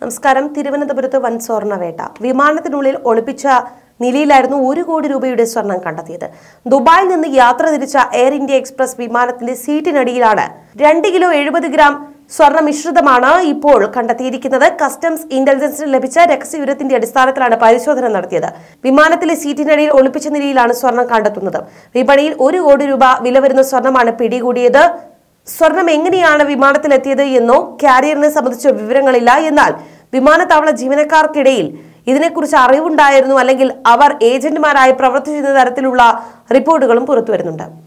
നമസ്കാരം തിരുവനന്തപുരത്ത് വൻ സ്വർണ്ണവേട്ട വിമാനത്തിനുള്ളിൽ ഒളിപ്പിച്ച നിലയിലായിരുന്നു ഒരു കോടി രൂപയുടെ സ്വർണം കണ്ടെത്തിയത് ദുബായിൽ നിന്ന് യാത്ര തിരിച്ച എയർ ഇന്ത്യ എക്സ്പ്രസ് വിമാനത്തിന്റെ സീറ്റിനടിയിലാണ് രണ്ട് കിലോ എഴുപത് ഗ്രാം സ്വർണ്ണ മിശ്രിതമാണ് ഇപ്പോൾ കണ്ടെത്തിയിരിക്കുന്നത് കസ്റ്റംസ് ഇന്റലിജൻസിന് ലഭിച്ച രഹസ്യവിവരത്തിന്റെ അടിസ്ഥാനത്തിലാണ് പരിശോധന നടത്തിയത് വിമാനത്തിലെ സീറ്റിനടിയിൽ ഒളിപ്പിച്ച നിലയിലാണ് സ്വർണം കണ്ടെത്തുന്നത് വിപണിയിൽ ഒരു കോടി രൂപ വില വരുന്ന സ്വർണമാണ് പിടികൂടിയത് സ്വർണം എങ്ങനെയാണ് വിമാനത്തിലെത്തിയത് എന്നോ കാരിയറിനെ സംബന്ധിച്ചോ വിവരങ്ങളില്ല എന്നാൽ വിമാനത്താവള ജീവനക്കാർക്കിടയിൽ ഇതിനെക്കുറിച്ച് അറിവുണ്ടായിരുന്നു അല്ലെങ്കിൽ അവർ ഏജന്റുമാരായി പ്രവർത്തിച്ചിരുന്ന തരത്തിലുള്ള റിപ്പോർട്ടുകളും പുറത്തുവരുന്നുണ്ട്